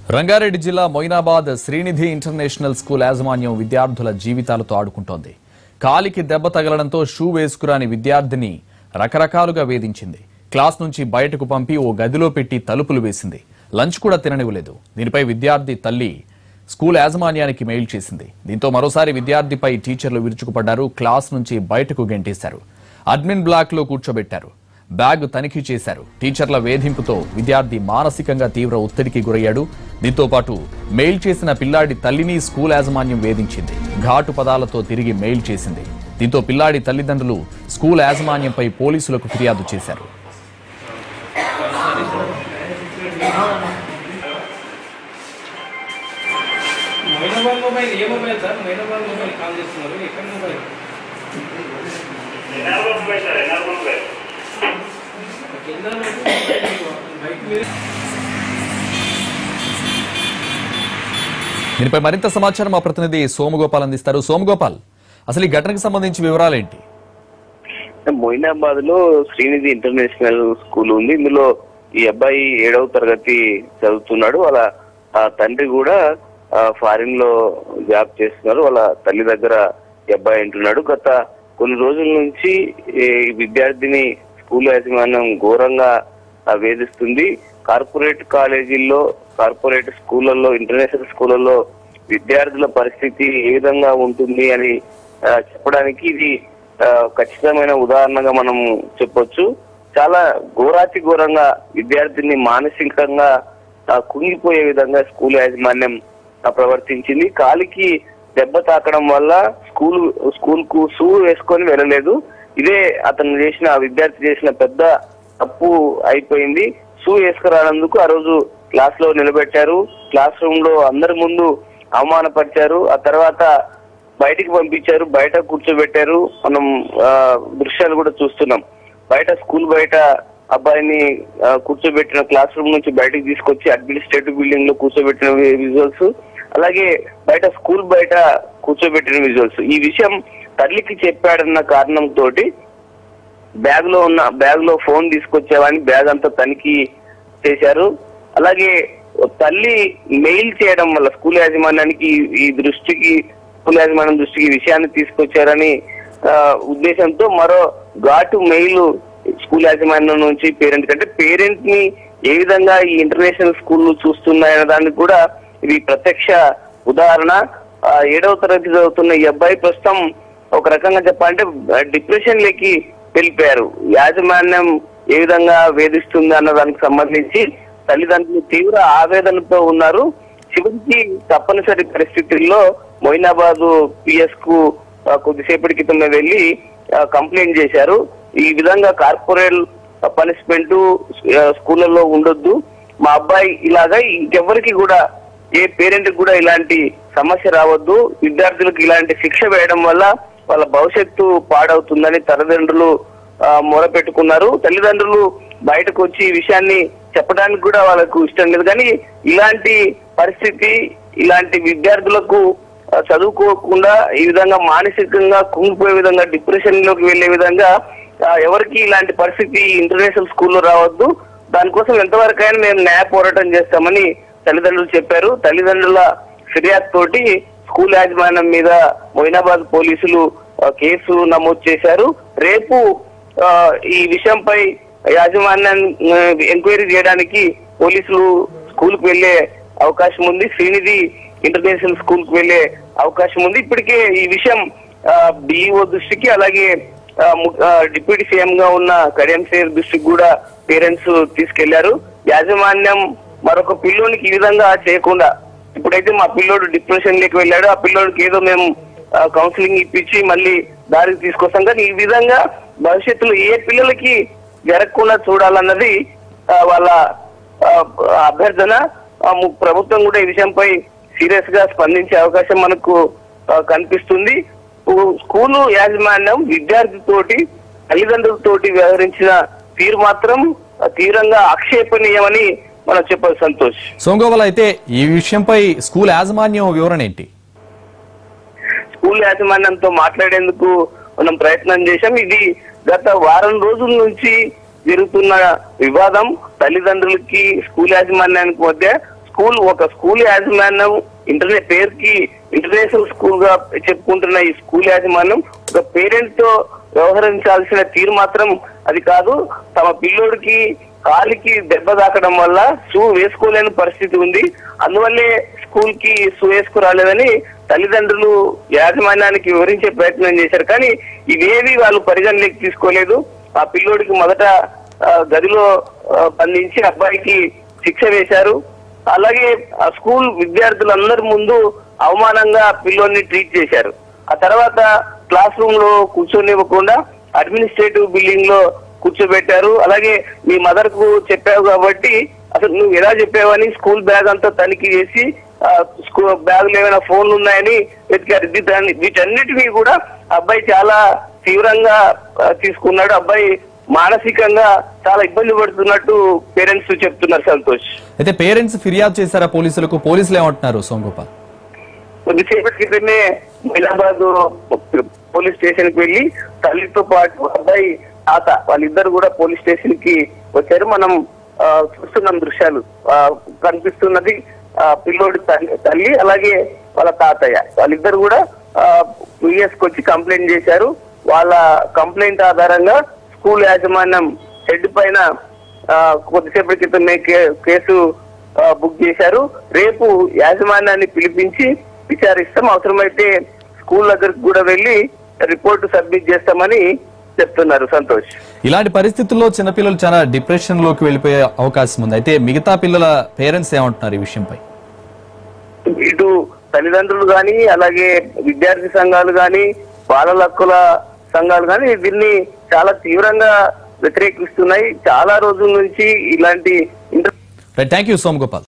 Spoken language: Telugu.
రంగారెడ్డి జిల్లా మొయినాబాద్ శ్రీనిధి ఇంటర్నేషనల్ స్కూల్ యాజమాన్యం విద్యార్థుల జీవితాలతో ఆడుకుంటోంది కాలికి దెబ్బ తగలడంతో షూ వేసుకురాని విద్యార్థిని రకరకాలుగా వేధించింది క్లాస్ నుంచి బయటకు పంపి ఓ గదిలో పెట్టి తలుపులు వేసింది లంచ్ కూడా తిననివ్వలేదు దీనిపై విద్యార్థి తల్లి స్కూల్ యాజమాన్యానికి మెయిల్ చేసింది దీంతో మరోసారి విద్యార్థిపై టీచర్లు విరుచుకుపడ్డారు క్లాస్ నుంచి బయటకు గెంటేశారు అడ్మిన్ బ్లాక్ లో కూర్చోబెట్టారు బ్యాగ్ తనిఖీ చేశారు టీచర్ల వేధింపుతో విద్యార్థి మానసికంగా తీవ్ర ఒత్తిడికి గురయ్యాడు దీంతో పాటు మెయిల్ చేసిన పిల్లాడి తల్లిని స్కూల్ యాజమాన్యం వేధించింది ఘాటు పదాలతో తిరిగి మెయిల్ చేసింది దీంతో పిల్లాడి తల్లిదండ్రులు స్కూల్ యాజమాన్యంపై పోలీసులకు ఫిర్యాదు చేశారు మైనాబాద్ మొబైల్ ఏ mobile sir Moinabad mobile call చేస్తున్నారు ఎక్కడ మొబైల్ కింద బైక్ మీద దీనిపై మరింత సమాచారం మా ప్రతినిధి సోమగోపాల్ అందిస్తారు సోమగోపాల్ అసలు ఈ ఘటనకు సంబంధించి వివరాలేంటి మొయినాబాద్ లో శ్రీనిధి ఇంటర్నేషనల్ స్కూల్ ఉంది ఇందులో ఈ అబ్బాయి ఏడవ తరగతి చదువుతున్నాడు వాళ్ళ ఆ తండ్రి కూడా ఫారిన్ లో జాబ్ చేస్తున్నారు వాళ్ళ తల్లి దగ్గర ఈ అబ్బాయి ఉంటున్నాడు గత కొన్ని రోజుల నుంచి ఈ విద్యార్థిని స్కూల్ యాజమాన్యం ఘోరంగా ఆ, వేధిస్తుంది కార్పొరేట్ కాలేజీల్లో కార్పొరేట్ స్కూళ్ళల్లో ఇంటర్నేషనల్ స్కూళ్ళల్లో విద్యార్థుల పరిస్థితి ఏ విధంగా ఉంటుంది అని ఆ, చెప్పడానికి ఇది ఆ, ఖచ్చితమైన ఉదాహరణగా మనం చెప్పొచ్చు చాలా ఘోరాతి ఘోరంగా విద్యార్థిని మానసికంగా ఆ, కుంగిపోయే విధంగా స్కూల్ యాజమాన్యం ఆ, ప్రవర్తించింది కాలికి దెబ్బ తాకడం వల్ల స్కూల్ స్కూల్ కు షూ వేసుకొని వెళ్ళలేదు ఇదే అతను చేసిన ఆ విద్యార్థి చేసిన పెద్ద తప్పు అయిపోయింది షూ వేసుకురానందుకు ఆ రోజు క్లాస్ లో నిలబెట్టారు క్లాస్ రూమ్ లో అందరి ముందు అవమానపరిచారు ఆ తర్వాత బయటికి పంపించారు బయట కూర్చోబెట్టారు మనం ఆ, దృశ్యాలు కూడా చూస్తున్నాం బయట స్కూల్ బయట అబ్బాయిని ఆ, కూర్చోబెట్టిన క్లాస్ రూమ్ నుంచి బయటకు తీసుకొచ్చి అడ్మినిస్ట్రేటివ్ బిల్డింగ్ లో కూర్చోబెట్టిన విజువల్స్ అలాగే బయట స్కూల్ బయట కూర్చోబెట్టిన విజువల్స్ ఈ విషయం తల్లికి చెప్పాడన్న కారణంతో బ్యాగ్ లో ఉన్న బ్యాగ్ లో ఫోన్ తీసుకొచ్చావని బ్యాగ్ అంతా తనిఖీ చేశారు అలాగే తల్లి మెయిల్ చేయడం వల్ల స్కూల్ యాజమాన్యానికి ఈ- ఈ దృష్టికి స్కూల్ యాజమాన్యం దృష్టికి ఈ విషయాన్ని తీసుకొచ్చారని ఆ, ఉద్దేశంతో మరో ఘాటు మెయిల్ స్కూల్ యాజమాన్యం నుంచి పేరెంట్ కంటే పేరెంట్ ని ఏ విధంగా ఈ ఇంటర్నేషనల్ స్కూల్ చూస్తున్నాయనే దానికి కూడా ఇది ప్రత్యక్ష ఉదాహరణ ఆ, ఏడవ తరగతి చదువుతున్న ఈ అబ్బాయి ప్రస్తుతం ఒక రకంగా చెప్పాలంటే డిప్రెషన్ లకి వెళ్ళిపోయారు యాజమాన్యం ఏ విధంగా వేధిస్తుంది అన్న దానికి సంబంధించి తల్లిదండ్రులు తీవ్ర ఆవేదనతో ఉన్నారు చివరికి తప్పనిసరి పరిస్థితుల్లో మొయినాబాద్ పిఎస్ కు ఆ, కొద్దిసేపటి క్రితమే వెళ్ళి ఆ, కంప్లైంట్ చేశారు ఈ విధంగా కార్పొరేట్ పనిష్మెంట్ స్కూళ్ళలో ఉండొద్దు మా అబ్బాయి ఇలాగా ఇంకెవరికి కూడా ఏ పేరెంట్ కూడా ఇలాంటి సమస్య రావద్దు విద్యార్థులకు ఇలాంటి శిక్ష వేయడం వల్ల వాళ్ళ భవిష్యత్తు పాడవుతుందని తల్లిదండ్రులు ఆ, మొరపెట్టుకున్నారు తల్లిదండ్రులు బయటకు వచ్చి ఈ విషయాన్ని చెప్పడానికి కూడా వాళ్ళకు ఇష్టం లేదు కానీ ఇలాంటి పరిస్థితి ఇలాంటి విద్యార్థులకు ఆ, చదువుకోకుండా ఈ విధంగా మానసికంగా కుంగిపోయే విధంగా డిప్రెషన్ లోకి వెళ్లే విధంగా ఆ, ఎవరికి ఇలాంటి పరిస్థితి ఇంటర్నేషనల్ స్కూల్లో రావద్దు దానికోసం ఎంతవరకైనా మేము న్యాయ పోరాటం చేస్తామని తల్లిదండ్రులు చెప్పారు తల్లిదండ్రుల ఫిర్యాదు తోటి స్కూల్ యాజమాన్యం మీద మొయినాబాద్ పోలీసులు ఆ, కేసు నమోదు చేశారు రేపు ఆ, ఈ విషయంపై యాజమాన్యాన్ని ఆ, ఎంక్వైరీ చేయడానికి పోలీసులు స్కూల్ కు వెళ్లే అవకాశం ఉంది శ్రీనిధి ఇంటర్నేషనల్ స్కూల్ కు వెళ్లే అవకాశం ఉంది ఇప్పటికే ఈ విషయం డిఈఓ దృష్టికి అలాగే ఆ, ము- ఆ, డిప్యూటీ సీఎం గా ఉన్న కడియం సేర్ దృష్టికి కూడా పేరెంట్స్ తీసుకెళ్లారు యాజమాన్యం మరొక పిల్లోనికి ఈ విధంగా చేయకుండా ఇప్పుడైతే మా పిల్లోడు డిప్రెషన్ లోకి వెళ్ళాడు ఆ పిల్లోడికి ఏదో మేము కౌన్సిలింగ్ ఇప్పించి మళ్ళీ దారికి తీసుకొస్తాం కానీ ఈ విధంగా భవిష్యత్తులో ఏ పిల్లలకి జరగకుండా చూడాలన్నది ఆ, వాళ్ళ ఆ, అభ్యర్థన ఆ, ము- ప్రభుత్వం కూడా ఈ విషయంపై సీరియస్ గా స్పందించే అవకాశం మనకు ఆ, కనిపిస్తుంది ఊ- స్కూలు యాజమాన్యం విద్యార్థితోటి తల్లిదండ్రులతోటి వ్యవహరించిన తీరు మాత్రం ఆ, తీవ్రంగా ఆక్షేపణీయమని మనం చెప్పాలి సంతోష్ సోమగోపాల్ అయితే ఈ విషయంపై స్కూల్ యాజమాన్యం వివరణ ఏంటి స్కూల్ యాజమాన్యంతో మాట్లాడేందుకు మనం ప్రయత్నం చేశాం ఇది గత వారం రోజుల నుంచి జరుగుతున్న వివాదం తల్లిదండ్రులకి స్కూల్ యాజమాన్యానికి మధ్య స్కూల్ ఒక స్కూల్ యాజమాన్యం ఇంటర్నెట్ పేరుకి ఇంటర్నేషనల్ స్కూల్ గా చెప్పుకుంటున్న ఈ స్కూల్ యాజమాన్యం ఒక పేరెంట్ తో వ్యవహరించాల్సిన తీరు మాత్రం అది కాదు తమ పిల్లోడికి కాలికి దెబ్బ తాకడం వల్ల షూ వేసుకోలేని పరిస్థితి ఉంది అందువల్లే స్కూల్ కి షూ వేసుకురాలేదని తల్లిదండ్రులు యాజమాన్యానికి వివరించే ప్రయత్నం చేశారు కానీ ఇవేవి వాళ్ళు పరిగణలోకి తీసుకోలేదు ఆ పిల్లోడికి మొదట ఆ, గదిలో ఆ, బంధించి అబ్బాయికి శిక్ష వేశారు అలాగే ఆ స్కూల్ విద్యార్థులందరి ముందు అవమానంగా పిల్లోని ట్రీట్ చేశారు ఆ తర్వాత క్లాస్ రూమ్ లో కూర్చొనివ్వకుండా అడ్మినిస్ట్రేటివ్ బిల్డింగ్ లో కూర్చోబెట్టారు అలాగే మీ మదర్ కు చెప్పావు కాబట్టి అసలు నువ్వు ఎలా చెప్పావని స్కూల్ బ్యాగ్ అంతా తనిఖీ చేసి ఆ, స్కూల్ బ్యాగ్ లో ఏమైనా ఫోన్లు ఉన్నాయని వెతికారు వీటన్ని- వీటన్నిటినీ కూడా అబ్బాయి చాలా తీవ్రంగా ఆ, తీసుకున్నాడు అబ్బాయి మానసికంగా చాలా ఇబ్బంది పడుతున్నట్టు పేరెంట్స్ చెప్తున్నారు సంతోష్ అయితే పేరెంట్స్ ఫిర్యాదు చేశారా పోలీసులకు పోలీసులు ఏమంటున్నారు సోమగోపాల్ కొద్దిసేపటి క్రితమే మైలాబాద్ పోలీస్ స్టేషన్ కి వెళ్ళి తల్లితో పాటు అబ్బాయి తాత వాళ్ళిద్దరు కూడా పోలీస్ స్టేషన్ కి వచ్చారు మనం ఆ, చూస్తున్నాం దృశ్యాలు ఆ, కనిపిస్తున్నది ఆ, పిల్లోడి తల్లి తల్లి అలాగే వాళ్ళ తాతయ్య వాళ్ళిద్దరు కూడా పిఎస్ కి వచ్చి కంప్లైంట్ చేశారు వాళ్ళ కంప్లైంట్ ఆధారంగా స్కూల్ యాజమాన్యం హెడ్ పైన ఆ, కొద్దిసేపటి క్రితమే కే- కేసు ఆ, బుక్ చేశారు రేపు యాజమాన్యాన్ని పిలిపించి విచారిస్తాం అవసరమైతే స్కూల్ దగ్గరకు కూడా వెళ్ళి రిపోర్ట్ సబ్మిట్ చేస్తామని చెప్తున్నారు సంతోష్ ఇలాంటి పరిస్థితుల్లో చిన్నపిల్లలు చాలా డిప్రెషన్ లోకి వెళ్ళిపోయే అవకాశం ఉంది అయితే మిగతా పిల్లల పేరెంట్స్ ఏమంటున్నారు ఈ విషయంపై ఇటు తల్లిదండ్రులు గాని అలాగే విద్యార్థి సంఘాలు గాని బాలల హక్కుల సంఘాలు గాని దీన్ని చాలా తీవ్రంగా వ్యతిరేకిస్తున్నాయి చాలా రోజుల నుంచి ఇలాంటి ఇంటర్ థ్యాంక్ యూ సోమగోపాల్